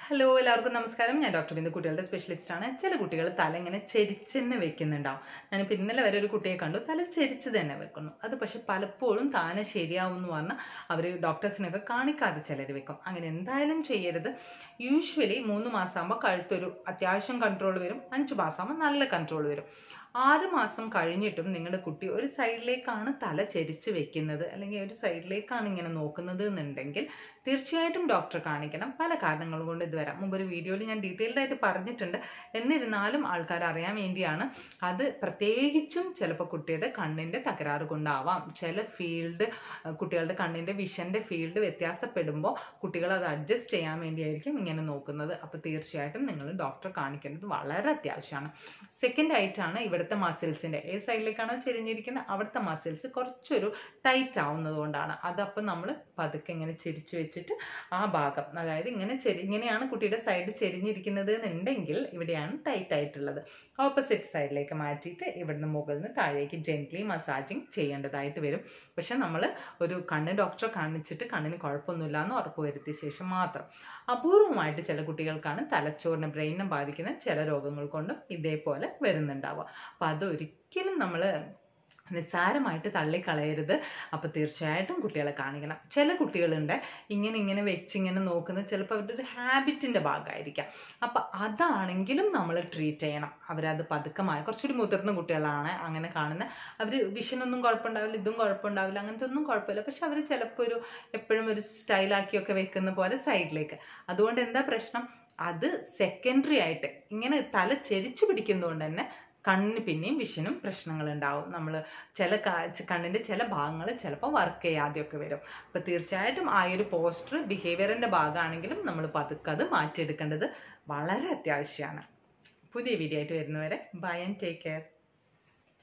hello എല്ലാവർക്കും നമസ്കാരം ഞാൻ ഡോക്ടർ ബിന്ദു കുട്ടികളുടെ സ്പെഷ്യലിസ്റ്റ് ആണ് ചില കുട്ടികൾ തല ഇങ്ങനെ ചെരിച്ച് തന്നെ വെക്കുന്നുണ്ടാവും ഞാനിപ്പോൾ ഇന്നലെ വരെ ഒരു കുട്ടിയെ കണ്ടു തല ചെരിച്ച് തന്നെ വെക്കുന്നു അത് പക്ഷെ പലപ്പോഴും താനെ ശരിയാവും എന്ന് പറഞ്ഞാൽ അവർ ഡോക്ടേഴ്സിനൊക്കെ കാണിക്കാതെ ചിലർ വെക്കും അങ്ങനെ എന്തായാലും ചെയ്യരുത് യൂഷ്വലി മൂന്ന് മാസമാകുമ്പോൾ കഴുത്തൊരു അത്യാവശ്യം കൺട്രോൾ വരും അഞ്ച് മാസമാകുമ്പോൾ നല്ല കൺട്രോൾ വരും ആറ് മാസം കഴിഞ്ഞിട്ടും നിങ്ങളുടെ കുട്ടി ഒരു സൈഡിലേക്കാണ് തല ചെരിച്ച് വെക്കുന്നത് അല്ലെങ്കിൽ ഒരു സൈഡിലേക്കാണ് ഇങ്ങനെ നോക്കുന്നത് എന്നുണ്ടെങ്കിൽ തീർച്ചയായിട്ടും ഡോക്ടറെ കാണിക്കണം പല കാരണങ്ങൾ കൊണ്ട് ഇത് വരാം മുമ്പ് ഒരു വീഡിയോയിൽ ഞാൻ ഡീറ്റെയിൽഡ് ആയിട്ട് പറഞ്ഞിട്ടുണ്ട് എന്നിരുന്നാലും ആൾക്കാർ അറിയാൻ വേണ്ടിയാണ് അത് പ്രത്യേകിച്ചും ചിലപ്പോൾ കുട്ടിയുടെ കണ്ണിൻ്റെ തകരാറ് കൊണ്ടാവാം ചില ഫീൽഡ് കുട്ടികളുടെ കണ്ണിൻ്റെ വിഷൻ്റെ ഫീൽഡ് വ്യത്യാസപ്പെടുമ്പോൾ കുട്ടികൾ അത് അഡ്ജസ്റ്റ് ചെയ്യാൻ വേണ്ടിയായിരിക്കും ഇങ്ങനെ നോക്കുന്നത് അപ്പോൾ തീർച്ചയായിട്ടും നിങ്ങൾ ഡോക്ടറെ കാണിക്കേണ്ടത് വളരെ അത്യാവശ്യമാണ് സെക്കൻഡ് ആയിട്ടാണ് ഇവിടുത്തെ മസിൽസിൻ്റെ ഏത് സൈഡിലേക്കാണോ ചെരിഞ്ഞിരിക്കുന്നത് അവിടുത്തെ മസിൽസ് കുറച്ചൊരു ടൈറ്റ് ആവുന്നത് കൊണ്ടാണ് അതപ്പോൾ നമ്മൾ പതുക്കെ ഇങ്ങനെ ചെരിച്ച് വെച്ചിട്ട് ആ ഭാഗം അതായത് ഇങ്ങനെ ചെരി ഇങ്ങനെയാണ് കുട്ടിയുടെ സൈഡ് ചെരിഞ്ഞിരിക്കുന്നത് എന്നുണ്ടെങ്കിൽ ഇവിടെയാണ് ടൈറ്റ് ആയിട്ടുള്ളത് ഓപ്പോസിറ്റ് സൈഡിലേക്ക് മാറ്റിയിട്ട് ഇവിടുന്ന് മുകളിൽ നിന്ന് താഴേക്ക് ജെന്റ്ലി മസാജിങ് ചെയ്യേണ്ടതായിട്ട് വരും പക്ഷെ നമ്മൾ ഒരു കണ്ണ് ഡോക്ടറെ കാണിച്ചിട്ട് കണ്ണിന് കുഴപ്പമൊന്നുമില്ല എന്ന് ഉറപ്പ് വരുത്തിയ ശേഷം മാത്രം അപൂർവമായിട്ട് ചില കുട്ടികൾക്കാണ് തലച്ചോറിനെ ബ്രെയിനെ ബാധിക്കുന്ന ചില രോഗങ്ങൾ കൊണ്ടും ഇതേപോലെ വരുന്നുണ്ടാവുക അപ്പോൾ അതൊരിക്കലും നമ്മൾ നിസ്സാരമായിട്ട് തള്ളിക്കളയരുത് അപ്പോൾ തീർച്ചയായിട്ടും കുട്ടികളെ കാണിക്കണം ചില കുട്ടികളുണ്ട് ഇങ്ങനെ ഇങ്ങനെ വെച്ചിങ്ങനെ നോക്കുന്നത് ചിലപ്പോൾ അവരുടെ ഒരു ഹാബിറ്റിൻ്റെ ഭാഗമായിരിക്കാം അപ്പോൾ അതാണെങ്കിലും നമ്മൾ ട്രീറ്റ് ചെയ്യണം അവരത് പതുക്കമായി കുറച്ചുകൂടി മുതിർന്ന കുട്ടികളാണ് അങ്ങനെ കാണുന്നത് അവർ വിഷനൊന്നും കുഴപ്പമുണ്ടാവില്ല ഇതും കുഴപ്പമുണ്ടാവില്ല അങ്ങനത്തെ ഒന്നും കുഴപ്പമില്ല പക്ഷെ അവർ ചിലപ്പോൾ ഒരു എപ്പോഴും ഒരു സ്റ്റൈലാക്കിയൊക്കെ വെക്കുന്ന പോലെ സൈഡിലേക്ക് അതുകൊണ്ട് എന്താ പ്രശ്നം അത് സെക്കൻഡറി ആയിട്ട് ഇങ്ങനെ തല ചെരിച്ചു പിടിക്കുന്നതുകൊണ്ട് തന്നെ കണ്ണിന് പിന്നെയും വിഷനും പ്രശ്നങ്ങൾ ഉണ്ടാവും നമ്മൾ ചില കണ്ണിൻ്റെ ചില ഭാഗങ്ങൾ ചിലപ്പോൾ വർക്ക് ചെയ്യാതെയൊക്കെ വരും അപ്പോൾ തീർച്ചയായിട്ടും ആ ഒരു പോസ്റ്റർ ബിഹേവിയറിൻ്റെ ഭാഗമാണെങ്കിലും നമ്മൾ പതുക്കെ അത് മാറ്റിയെടുക്കേണ്ടത് വളരെ അത്യാവശ്യമാണ് പുതിയ വീഡിയോ ആയിട്ട് വരുന്നവരെ ബൈ ആൻഡ് ടേക്ക് കെയർ